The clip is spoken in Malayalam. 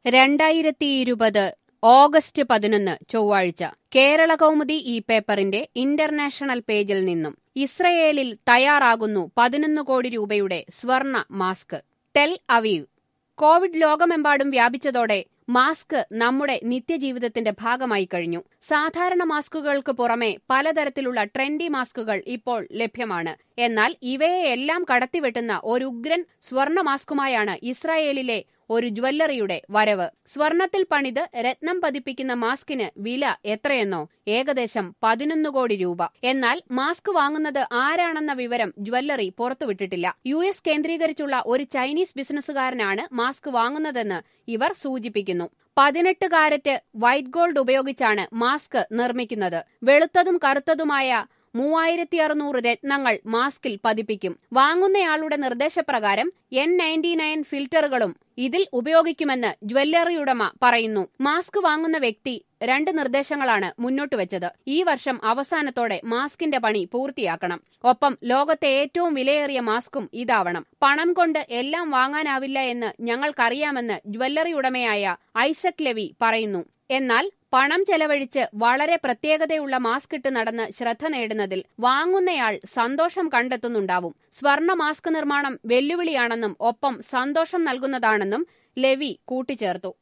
രണ്ടായിരത്തി ഇരുപത് ഓഗസ്റ്റ് പതിനൊന്ന് ചൊവ്വാഴ്ച കേരള കൗമുദി ഈ പേപ്പറിന്റെ ഇന്റർനാഷണൽ പേജിൽ നിന്നും ഇസ്രയേലിൽ തയ്യാറാകുന്നു പതിനൊന്ന് കോടി രൂപയുടെ സ്വർണ മാസ്ക് ടെൽ അവീവ് കോവിഡ് ലോകമെമ്പാടും വ്യാപിച്ചതോടെ മാസ്ക് നമ്മുടെ നിത്യജീവിതത്തിന്റെ ഭാഗമായി കഴിഞ്ഞു സാധാരണ മാസ്കുകൾക്ക് പുറമെ പലതരത്തിലുള്ള ട്രെൻഡി മാസ്കുകൾ ഇപ്പോൾ ലഭ്യമാണ് എന്നാൽ ഇവയെയെല്ലാം കടത്തിവെട്ടുന്ന ഒരു ഉഗ്രൻ സ്വർണ മാസ്കുമായാണ് ഇസ്രായേലിലെ ഒരു ജ്വല്ലറിയുടെ വരവ് സ്വർണത്തിൽ പണിത് രത്നം പതിപ്പിക്കുന്ന മാസ്കിന് വില എത്രയെന്നോ ഏകദേശം പതിനൊന്ന് കോടി രൂപ എന്നാൽ മാസ്ക് വാങ്ങുന്നത് ആരാണെന്ന വിവരം ജ്വല്ലറി പുറത്തുവിട്ടിട്ടില്ല യു എസ് കേന്ദ്രീകരിച്ചുള്ള ഒരു ചൈനീസ് ബിസിനസ്സുകാരനാണ് മാസ്ക് വാങ്ങുന്നതെന്ന് ഇവർ സൂചിപ്പിക്കുന്നു പതിനെട്ട് കാരറ്റ് വൈറ്റ് ഗോൾഡ് ഉപയോഗിച്ചാണ് മാസ്ക് നിർമ്മിക്കുന്നത് വെളുത്തതും കറുത്തതുമായ മൂവായിരത്തി അറുന്നൂറ് രത്നങ്ങൾ മാസ്കിൽ പതിപ്പിക്കും വാങ്ങുന്നയാളുടെ നിർദ്ദേശപ്രകാരം എൻ നയൻറ്റി നയൻ ഫിൽറ്ററുകളും ഇതിൽ ഉപയോഗിക്കുമെന്ന് ജ്വല്ലറി ഉടമ പറയുന്നു മാസ്ക് വാങ്ങുന്ന വ്യക്തി രണ്ട് നിർദ്ദേശങ്ങളാണ് മുന്നോട്ട് വെച്ചത് ഈ വർഷം അവസാനത്തോടെ മാസ്കിന്റെ പണി പൂർത്തിയാക്കണം ഒപ്പം ലോകത്തെ ഏറ്റവും വിലയേറിയ മാസ്കും ഇതാവണം പണം കൊണ്ട് എല്ലാം വാങ്ങാനാവില്ല എന്ന് ഞങ്ങൾക്കറിയാമെന്ന് ജ്വല്ലറി ഉടമയായ ഐസക് ലെവി പറയുന്നു എന്നാൽ പണം ചെലവഴിച്ച് വളരെ പ്രത്യേകതയുള്ള മാസ്ക് ഇട്ട് നടന്ന് ശ്രദ്ധ നേടുന്നതിൽ വാങ്ങുന്നയാൾ സന്തോഷം കണ്ടെത്തുന്നുണ്ടാവും സ്വർണ മാസ്ക് നിർമ്മാണം വെല്ലുവിളിയാണെന്നും ഒപ്പം സന്തോഷം നൽകുന്നതാണെന്നും ലെവി കൂട്ടിച്ചേർത്തു